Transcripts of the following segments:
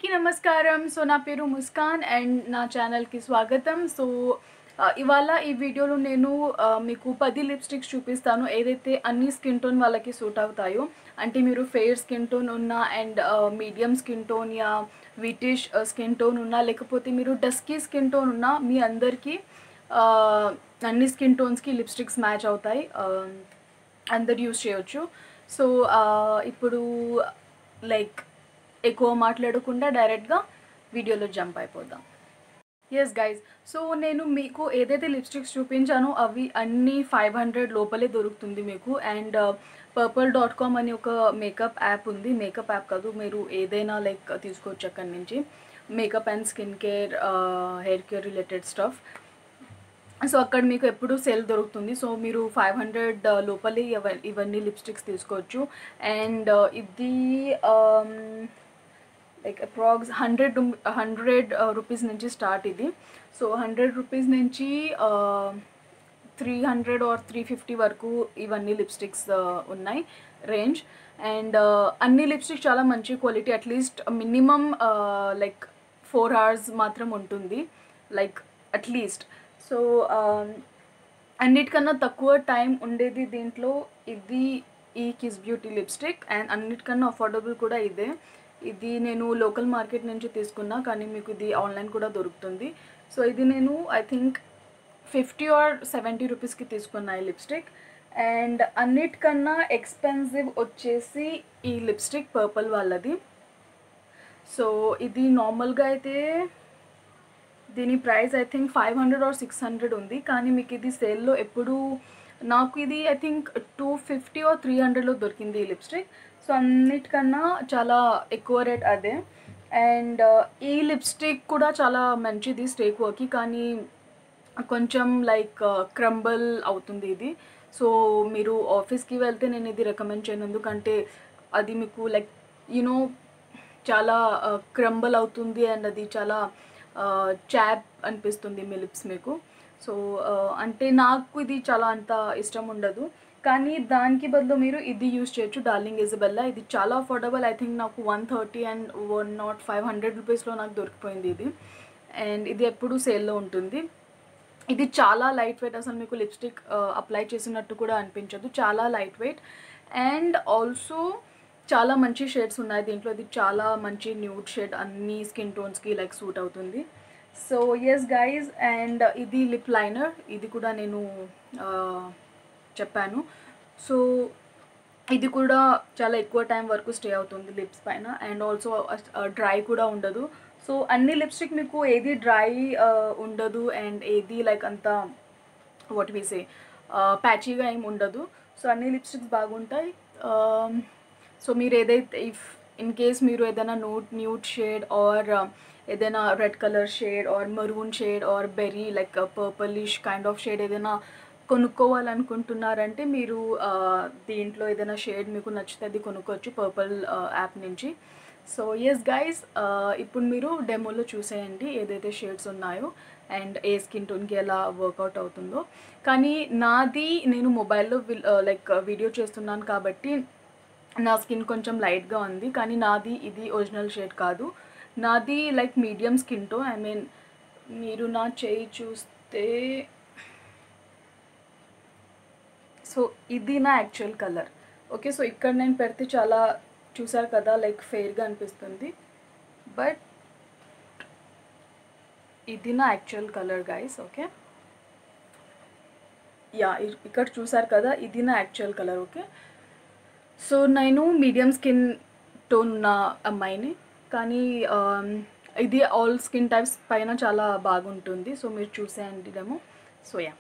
అందరికీ నమస్కారం సో నా పేరు ముస్కాన్ అండ్ నా ఛానల్కి స్వాగతం సో ఆ, ఇవాళ ఈ వీడియోలో నేను ఆ, మీకు పది లిప్స్టిక్స్ చూపిస్తాను ఏదైతే అన్ని స్కిన్ టోన్ వాళ్ళకి సూట్ అవుతాయో అంటే మీరు ఫెయిర్ స్కిన్ టోన్ ఉన్న అండ్ మీడియం స్కిన్ టోన్ యా విటిష్ స్కిన్ టోన్ ఉన్నా లేకపోతే మీరు డస్కీ స్కిన్ టోన్ ఉన్నా మీ అందరికీ ఆ, అన్ని స్కిన్ టోన్స్కి లిప్స్టిక్స్ మ్యాచ్ అవుతాయి ఆ, అందరు యూస్ చేయొచ్చు సో ఆ, ఇప్పుడు లైక్ ఎక్కువ మాట్లాడకుండా డైరెక్ట్గా వీడియోలో జంప్ అయిపోదాం ఎస్ గైజ్ సో నేను మీకు ఏదైతే లిప్స్టిక్స్ చూపించానో అవి అన్నీ ఫైవ్ హండ్రెడ్ లోపలే దొరుకుతుంది మీకు అండ్ పర్పుల్ డాట్ కామ్ అని ఒక మేకప్ యాప్ ఉంది మేకప్ యాప్ కాదు మీరు ఏదైనా లైక్ తీసుకోవచ్చు అక్కడి నుంచి makeup and skin care hair care related stuff so అక్కడ మీకు ఎప్పుడు సేల్ దొరుకుతుంది సో మీరు ఫైవ్ హండ్రెడ్ లోపలే ఇవ ఇవన్నీ లిప్స్టిక్స్ తీసుకోవచ్చు అండ్ ఇది like approx hundred hundred rupees నుంచి స్టార్ట్ ఇది సో హండ్రెడ్ రూపీస్ నుంచి three hundred or three fifty వరకు ఇవన్నీ లిప్స్టిక్స్ ఉన్నాయి రేంజ్ అండ్ అన్ని లిప్స్టిక్స్ చాలా మంచి quality at least minimum like four hours మాత్రం ఉంటుంది లైక్ అట్లీస్ట్ సో అన్నిటికన్నా తక్కువ టైం ఉండేది దీంట్లో ఇది ఈ కిస్ బ్యూటీ లిప్స్టిక్ అండ్ అన్నిటికన్నా అఫోర్డబుల్ కూడా ఇదే ఇది నేను లోకల్ మార్కెట్ నుంచి తీసుకున్నా కానీ మీకు ఇది ఆన్లైన్ కూడా దొరుకుతుంది సో ఇది నేను I think fifty or seventy రూపీస్కి తీసుకున్నా ఈ లిప్స్టిక్ అండ్ అన్నిటికన్నా ఎక్స్పెన్సివ్ వచ్చేసి ఈ లిప్స్టిక్ పర్పుల్ వాళ్ళది సో ఇది నార్మల్గా అయితే దీని price I think five hundred or six hundred ఉంది కానీ మీకు ఇది సేల్లో ఎప్పుడు నాకు ఇది I think two fifty or three హండ్రెడ్లో దొరికింది ఈ లిప్స్టిక్ సో అన్నిటికన్నా చాలా ఎక్కువ రేట్ అదే అండ్ ఈ లిప్స్టిక్ కూడా చాలా మంచిది స్టేక్ వర్క్కి కానీ కొంచెం లైక్ క్రంబల్ అవుతుంది ఇది సో మీరు ఆఫీస్కి వెళ్తే నేను ఇది రికమెండ్ చేయను ఎందుకంటే అది మీకు లైక్ యూనో చాలా క్రంబల్ అవుతుంది అండ్ అది చాలా చాప్ అనిపిస్తుంది మీ లిప్స్ మీకు సో అంటే నాకు ఇది చాలా అంత ఇష్టం ఉండదు కానీ దానికి బదులు మీరు ఇది యూస్ చేయొచ్చు డార్లింగ్ ఇజబెల్లా ఇది చాలా అఫోర్డబుల్ ఐ థింక్ నాకు one thirty and one not five hundred రూపీస్లో నాకు దొరికిపోయింది ఇది అండ్ ఇది ఎప్పుడు సేల్లో ఉంటుంది ఇది చాలా లైట్ వెయిట్ అసలు మీకు లిప్స్టిక్ అప్లై చేసినట్టు కూడా అనిపించదు చాలా లైట్ వెయిట్ అండ్ ఆల్సో చాలా మంచి షేడ్స్ ఉన్నాయి దీంట్లో ఇది చాలా మంచి న్యూడ్ షేడ్ అన్ని స్కిన్ టోన్స్కి లైక్ సూట్ అవుతుంది సో ఎస్ గైజ్ అండ్ ఇది లిప్ లైనర్ ఇది కూడా నేను చెప్పాను సో ఇది కూడా చాలా ఎక్కువ టైం వరకు స్టే అవుతుంది లిప్స్ పైన అండ్ ఆల్సో డ్రై కూడా ఉండదు సో అన్ని లిప్స్టిక్ మీకు ఏది డ్రై ఉండదు అండ్ ఏది లైక్ అంత వాట్ వీసే ప్యాచీగా ఏమి ఉండదు సో అన్ని లిప్స్టిక్స్ బాగుంటాయి సో మీరు ఏదైతే ఇఫ్ ఇన్ కేస్ మీరు ఏదైనా నోట్ న్యూట్ షేడ్ ఆర్ ఏదైనా red colour shade or maroon shade or berry like purplish kind of shade ఏదైనా కొనుక్కోవాలనుకుంటున్నారంటే మీరు దీంట్లో ఏదైనా షేడ్ మీకు నచ్చితే అది కొనుక్కోవచ్చు పర్పుల్ యాప్ నుంచి సో ఎస్ గైస్ ఇప్పుడు మీరు డెమోలో చూసేయండి ఏదైతే షేడ్స్ ఉన్నాయో అండ్ ఏ స్కిన్ టోన్కి ఎలా వర్కౌట్ అవుతుందో కానీ నాది నేను మొబైల్లో లైక్ వీడియో చేస్తున్నాను కాబట్టి నా స్కిన్ కొంచెం లైట్గా ఉంది కానీ నాది ఇది ఒరిజినల్ షేడ్ కాదు నాది like medium skin tone I mean మీరు నా చేయి చూస్తే సో ఇది నా యాక్చువల్ కలర్ ఓకే సో ఇక్కడ నేను పెడితే చాలా చూసారు కదా లైక్ ఫెయిర్గా అనిపిస్తుంది బట్ ఇది నా actual colour guys okay yeah ఇక్కడ చూసారు కదా ఇది నా యాక్చువల్ కలర్ ఓకే సో నేను మీడియం స్కిన్ టోన్ ఉన్న అమ్మాయిని కానీ ఇది ఆల్ స్కిన్ టైప్స్ పైన చాలా బాగుంటుంది సో మీరు చూసేయండి డెమో సో యా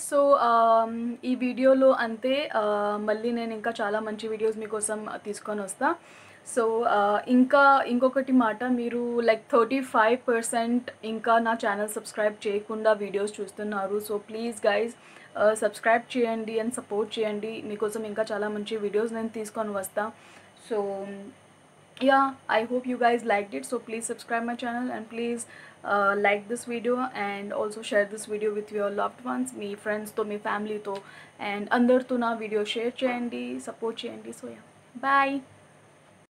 సో ఈ వీడియోలో అంతే ఆ, మళ్ళీ నేను ఇంకా చాలా మంచి వీడియోస్ మీకోసం తీసుకొని వస్తా సో ఇంకా ఇంకొకటి మాట మీరు లైక్ థర్టీ ఫైవ్ పర్సెంట్ ఇంకా నా ఛానల్ సబ్స్క్రైబ్ చేయకుండా వీడియోస్ చూస్తున్నారు సో ప్లీజ్ గైజ్ సబ్స్క్రైబ్ చేయండి అండ్ సపోర్ట్ చేయండి మీకోసం ఇంకా చాలా మంచి వీడియోస్ నేను తీసుకొని వస్తా so yeah i hope you guys liked it so please subscribe my channel and please uh, like this video and also share this video with your loved ones మీ ఫ్రెండ్స్తో మీ ఫ్యామిలీతో అండ్ అందరితో నా వీడియో షేర్ చేయండి support చేయండి so yeah bye